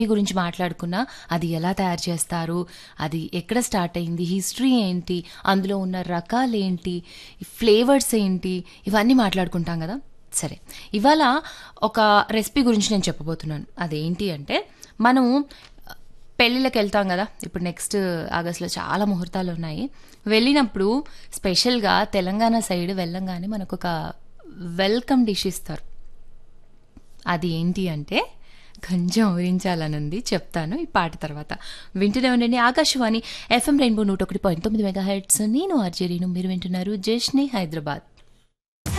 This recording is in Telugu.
గురించి మాట్లాడుకున్నా అది ఎలా తయారు చేస్తారు అది ఎక్కడ స్టార్ట్ అయింది హిస్టరీ ఏంటి అందులో ఉన్న రకాలు ఏంటి ఫ్లేవర్స్ ఏంటి ఇవన్నీ మాట్లాడుకుంటాం కదా సరే ఇవాళ ఒక రెసిపీ గురించి నేను చెప్పబోతున్నాను అదేంటి అంటే మనం పెళ్ళిళ్ళకి వెళ్తాం కదా ఇప్పుడు నెక్స్ట్ ఆగస్ట్లో చాలా ముహూర్తాలు ఉన్నాయి వెళ్ళినప్పుడు స్పెషల్గా తెలంగాణ సైడ్ వెళ్ళంగానే మనకు ఒక వెల్కమ్ డిష్ ఇస్తారు అది ఏంటి అంటే కొంచెం ఊరించాలని ఉంది చెప్తాను ఈ పాట తర్వాత వింటూనే ఉండండి ఆకాశవాణి ఎఫ్ఎం రెయిన్బో నూట ఒకటి పాయింట్ తొమ్మిది మెగా హెడ్స్ నేను ఆర్జేరీను మీరు వింటున్నారు జష్ని హైదరాబాద్